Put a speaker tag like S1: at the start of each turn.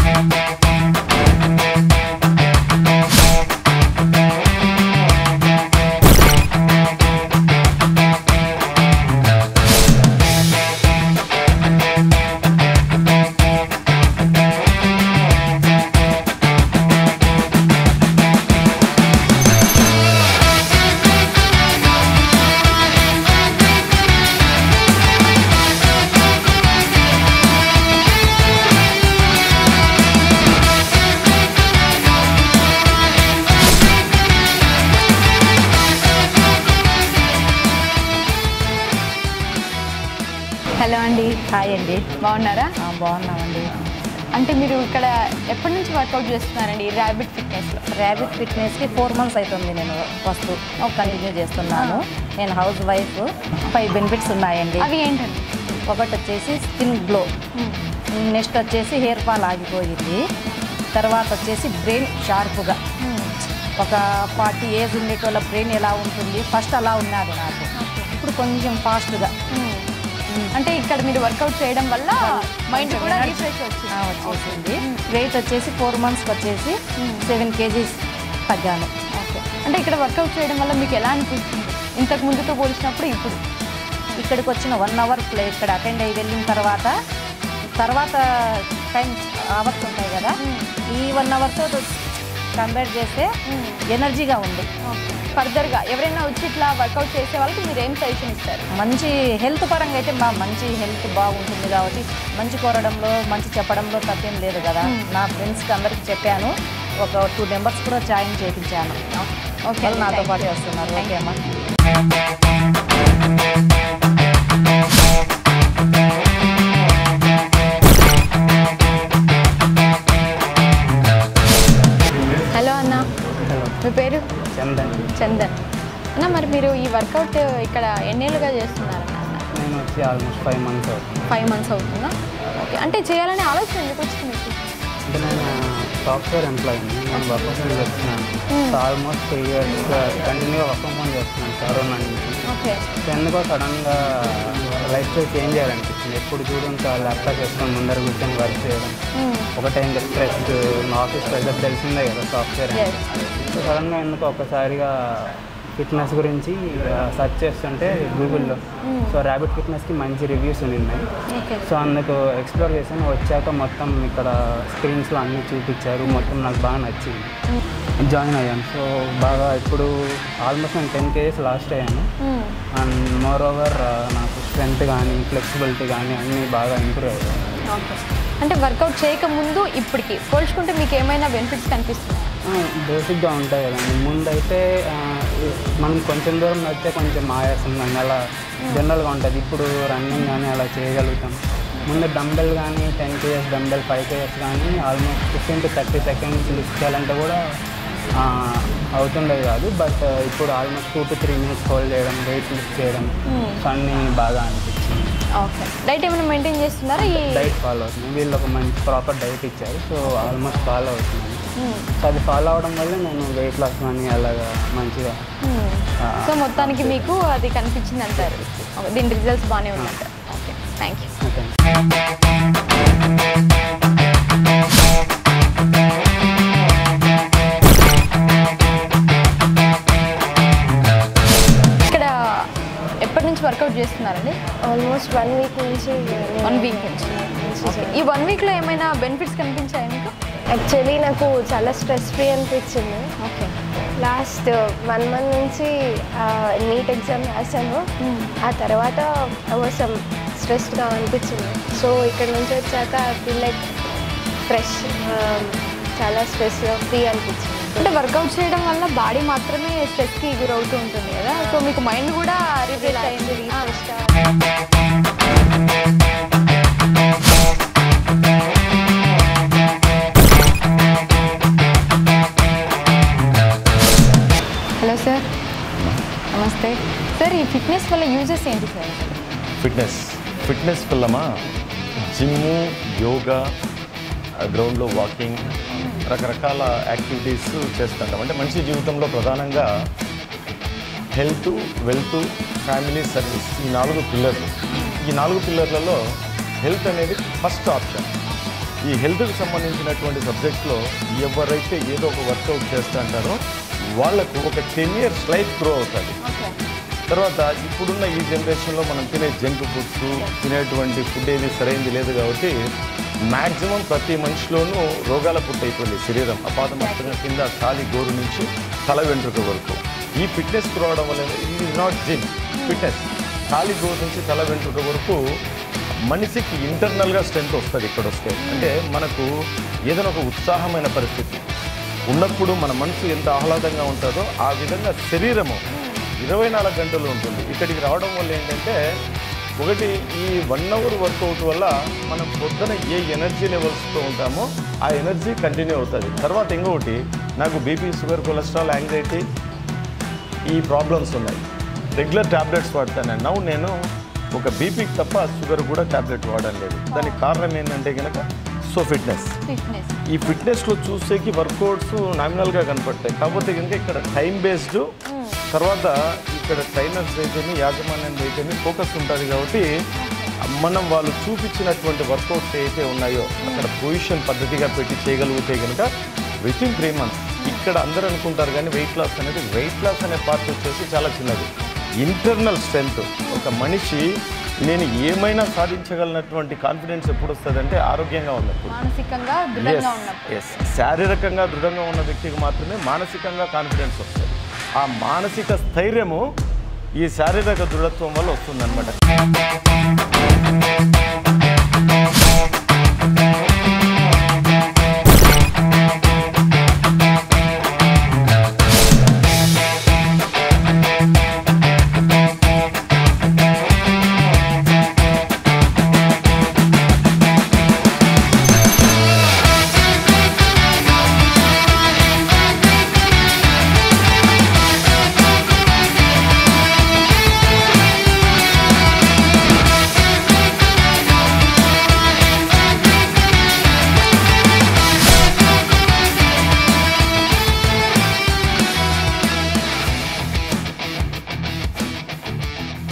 S1: Hello అండి
S2: hi అండి
S1: బాగున్నారా
S2: ఆ, బాగున్నామండి
S1: అంటే మీరు ఇక్కడ ఎప్పటి నుంచి వర్కౌట్ చేస్తున్నారండి ర్యాబిట్ ఫిట్నెస్లో
S2: ర్యాబిట్ ఫిట్నెస్కి ఫోర్ మంత్స్ అవుతుంది నేను వస్తూ కంటిన్యూ చేస్తున్నాను నేను హౌస్ వైఫ్ ఫైవ్ బెనిఫిట్స్ ఉన్నాయండి
S1: అవి ఏంటండి
S2: ఒకటి వచ్చేసి స్కిన్ గ్లో నెక్స్ట్ వచ్చేసి హెయిర్ ఫాల్ ఆగిపోయింది తర్వాత వచ్చేసి బ్రెయిన్ షార్ప్గా ఒక ఫార్టీ ఏజ్ ఉండేటోళ్ళ బ్రెయిన్ ఎలా ఉంటుంది ఫస్ట్ అలా ఉన్నది నాకు ఇప్పుడు కొంచెం ఫాస్ట్గా
S1: అంటే ఇక్కడ మీరు వర్కౌట్ చేయడం వల్ల మైండ్ కూడా
S2: energy-
S1: రీఫ్రెష్ వచ్చింది
S2: వచ్చేసింది వెయిట్ వచ్చేసి ఫోర్ మంత్స్కి వచ్చేసి సెవెన్ కేజీస్ తగ్గాను
S1: ఓకే అంటే ఇక్కడ వర్కౌట్ చేయడం వల్ల మీకు ఎలా అనిపిస్తుంది ఇంతకు ముందుతో పోల్చినప్పుడు ఇప్పుడు
S2: ఇక్కడికి వచ్చిన వన్ అవర్ ప్లే ఇక్కడ అటెండ్ అయ్యి వెళ్ళిన తర్వాత తర్వాత టైం అవర్స్ ఉంటాయి కదా ఈ వన్ అవర్తో కంపేర్ చేస్తే ఎనర్జీగా ఉంది
S1: ఫర్దర్గా ఎవరైనా వచ్చి ఇట్లా వర్కౌట్ చేసే వాళ్ళకి మీరు ఏం సజెషన్ ఇస్తారు
S2: మంచి హెల్త్ పరంగా అయితే మా మంచి హెల్త్ బాగుంటుంది కాబట్టి మంచి కోరడంలో మంచి చెప్పడంలో తప్పేం లేదు కదా నా ఫ్రెండ్స్కి అందరికి చెప్పాను ఒక టూ మెంబర్స్ కూడా జాయిన్ చేయించాను
S1: ఓకే
S2: వాళ్ళు నాతో
S1: thank
S2: పాటు
S1: you.
S2: వస్తున్నారు
S1: Thank
S2: ఓకే
S1: you.
S2: అమ్మా
S1: హలో అన్న మీ పేరు
S3: చందన్
S1: చందన్ అన్న మరి మీరు ఈ వర్కౌట్ ఇక్కడ ఎన్నేళ్ళుగా చేస్తున్నారన్న
S3: నేను వచ్చి ఆల్మోస్ట్ ఫైవ్ మంత్స్ అవుతుంది
S1: ఫైవ్ మంత్స్ అవుతుందా ఓకే అంటే చేయాలనే ఆలోచన ఎందుకు వచ్చింది మీకు
S3: అంటే నేను సాఫ్ట్వేర్ ఎంప్లాయీని నేను వర్క్ ఫ్రమ్ చేస్తున్నాను సో ఆల్మోస్ట్ త్రీ ఇయర్స్ కంటిన్యూగా వర్క్ ఫ్రమ్ హోమ్ చేస్తున్నాను కరోనా నుంచి
S1: ఓకే
S3: సో ఎందుకో సడన్గా లైఫ్ స్టైల్ చేంజ్ చేయాలనిపించింది ఎప్పుడు చూడు ఇంకా ల్యాప్టాప్ వేసుకొని ముందర కూర్చొని వర్క్ చేయడం ఒకటే ఇంకా స్ట్రెస్ మా ఆఫీస్ ప్రెజర్ తెలిసిందే కదా సాఫ్ట్వేర్
S1: Yes.
S3: సో సడన్గా ఎందుకో ఒకసారిగా ఫిట్నెస్ గురించి సెర్చ్ చేస్తుంటే గూగుల్లో సో ర్యాబిట్ ఫిట్నెస్కి మంచి రివ్యూస్ ఉన్నాయి
S1: ఓకే
S3: సో అందుకు ఎక్స్ప్లోర్ చేశాను వచ్చాక మొత్తం ఇక్కడ స్క్రీన్స్లో అన్నీ చూపించారు మొత్తం నాకు బాగా నచ్చింది జాయిన్ అయ్యాను సో బాగా ఇప్పుడు ఆల్మోస్ట్ నేను టెన్ కేజెస్ లాస్ట్ అయ్యాను అండ్ మోర్ ఓవర్ నాకు స్ట్రెంత్ కానీ ఫ్లెక్సిబిలిటీ కానీ అన్నీ బాగా ఇంప్రూవ్ అయ్యాయి
S1: ఓకే అంటే వర్కౌట్ చేయక ముందు ఇప్పటికి పోల్చుకుంటే మీకు ఏమైనా బెనిఫిట్స్ కనిపిస్తున్నాయి
S3: బేసిక్గా ఉంటాయి కదండి ముందైతే ఆ, మనం కొంచెం దూరం నడితే కొంచెం ఆయాసం కానీ అలా జనరల్గా ఉంటుంది ఇప్పుడు రన్నింగ్ కానీ అలా చేయగలుగుతాం ముందు డంబెల్ కానీ ten KS dumbbell five KS కానీ almost fifteen to thirty seconds lift చేయాలంటే కూడా ఆ, అవుతుండేది కాదు బట్ ఇప్పుడు almost two to three minutes hold చేయడం వెయిట్ లిఫ్ట్ చేయడం సో అన్నీ బాగా అనిపించింది
S1: ఓకే డైట్ ఏమైనా మెయింటైన్ చేస్తున్నారా ఈ
S3: డైట్ ఫాలో అవుతుంది వీళ్ళు ఒక మంచి ప్రాపర్ డైట్ ఇచ్చారు సో ఆల్మోస్ట్ ఫాలో అవుతున్నాను సో అది ఫాలో అవడం వల్ల నేను వెయిట్ లాస్ కానీ అలాగా మంచిగా ఆ,
S1: సో మొత్తానికి మీకు అది కనిపించింది అంటారు ఓకే, దీని రిజల్ట్స్ బాగానే ఉందంటారు ఓకే థ్యాంక్ యూ
S3: ఓకే
S1: ఇక్కడ ఎప్పటి నుంచి వర్కౌట్ చేస్తున్నారండి
S4: ఆల్మోస్ట్ వన్ వీక్ నుంచి
S1: వన్ వీక్ నుంచి ఓకే ఈ వన్ వీక్లో ఏమైనా బెనిఫిట్స్ కనిపించాయా మీకు
S4: యాక్చువల్లీ నాకు చాలా స్ట్రెస్ ఫ్రీ అనిపించింది
S1: ఓకే
S4: లాస్ట్ వన్ మంత్ నుంచి నీట్ ఎగ్జామ్ రాశాను ఆ తర్వాత అవసరం స్ట్రెస్గా అనిపించింది సో ఇక్కడ నుంచి వచ్చాక ఫీల్ లైక్ ఫ్రెష్ చాలా స్ట్రెస్ ఫ్రీ అనిపించింది
S1: అంటే వర్కౌట్ చేయడం వల్ల బాడీ మాత్రమే స్ట్రెస్కి గురవుతూ ఉంటుంది కదా సో మీకు మైండ్ కూడా రిఫ్రెష్ అయింది
S4: రిఫ్రెష్
S1: హలో సార్ నమస్తే సార్ ఈ ఫిట్నెస్ వల్ల యూజెస్ ఏంటి సార్
S5: ఫిట్నెస్ ఫిట్నెస్ పిల్లమా జిమ్ము యోగా గ్రౌండ్లో వాకింగ్ రకరకాల యాక్టివిటీస్ చేస్తుంటాం అంటే మనిషి జీవితంలో ప్రధానంగా హెల్త్ వెల్త్ ఫ్యామిలీ సర్వీస్ ఈ నాలుగు పిల్లర్లు ఈ నాలుగు పిల్లర్లలో హెల్త్ అనేది ఫస్ట్ ఆప్షన్ ఈ హెల్త్కి సంబంధించినటువంటి సబ్జెక్ట్లో ఎవరైతే ఏదో ఒక వర్కౌట్ చేస్తా అంటారో వాళ్ళకు ఒక టెన్ ఇయర్స్ లైఫ్ గ్రో అవుతుంది తర్వాత ఇప్పుడున్న ఈ జనరేషన్లో మనం తినే జంక్ ఫుడ్స్ తినేటువంటి ఫుడ్ ఏది సరైనది లేదు కాబట్టి మ్యాక్సిమం ప్రతి మనిషిలోనూ రోగాల పుట్టు అయిపోయింది శరీరం అపాదమస్తంగా కింద ఖాళీ గోరు నుంచి తల వెంట్రుక వరకు ఈ ఫిట్నెస్ రావడం వల్ల ఇది ఇస్ నాట్ జిమ్ ఫిట్నెస్ ఖాళీ గోరు నుంచి తల వెంట్రుక వరకు మనిషికి ఇంటర్నల్గా స్ట్రెంత్ వస్తుంది ఇక్కడ వస్తే అంటే మనకు ఏదైనా ఒక ఉత్సాహమైన పరిస్థితి ఉన్నప్పుడు మన మనసు ఎంత ఆహ్లాదంగా ఉంటుందో ఆ విధంగా శరీరము ఇరవై నాలుగు గంటలు ఉంటుంది ఇక్కడికి రావడం వల్ల ఏంటంటే ఒకటి ఈ వన్ అవర్ వర్కౌట్ వల్ల మనం పొద్దున ఏ ఎనర్జీ లెవెల్స్తో ఉంటామో ఆ ఎనర్జీ కంటిన్యూ అవుతుంది తర్వాత ఇంకొకటి నాకు బీపీ షుగర్ కొలెస్ట్రాల్ యాంగ్జైటీ ఈ ప్రాబ్లమ్స్ ఉన్నాయి రెగ్యులర్ ట్యాబ్లెట్స్ వాడతాను నవ్వు నేను ఒక బీపీకి తప్ప షుగర్ కూడా ట్యాబ్లెట్ వాడడం లేదు దానికి కారణం ఏంటంటే కనుక సో ఫిట్నెస్
S1: ఫిట్నెస్
S5: ఈ ఫిట్నెస్లో చూసేకి వర్కౌట్స్ నామినల్గా కనపడతాయి కాకపోతే కనుక ఇక్కడ టైం బేస్డ్ తర్వాత ఇక్కడ ట్రైనర్స్ అయితేనే యాజమాన్యం అయితేనే ఫోకస్ ఉంటుంది కాబట్టి మనం వాళ్ళు చూపించినటువంటి వర్కౌట్స్ ఏవైతే ఉన్నాయో అక్కడ పొజిషన్ పద్ధతిగా పెట్టి చేయగలిగితే కనుక విత్ ఇన్ త్రీ మంత్స్ ఇక్కడ అందరూ అనుకుంటారు కానీ వెయిట్ లాస్ అనేది వెయిట్ లాస్ అనే పార్ట్ వచ్చేసి చాలా చిన్నది ఇంటర్నల్ స్ట్రెంగ్త్ ఒక మనిషి నేను ఏమైనా సాధించగలనటువంటి కాన్ఫిడెన్స్ ఎప్పుడు వస్తుందంటే ఆరోగ్యంగా ఉన్నప్పుడు
S1: మానసికంగా దృఢంగా ఉన్నప్పుడు
S5: ఎస్ శారీరకంగా దృఢంగా ఉన్న వ్యక్తికి మాత్రమే మానసికంగా కాన్ఫిడెన్స్ వస్తుంది ఆ మానసిక స్థైర్యము ఈ శారీరక దృఢత్వం వల్ల వస్తుందన్నమాట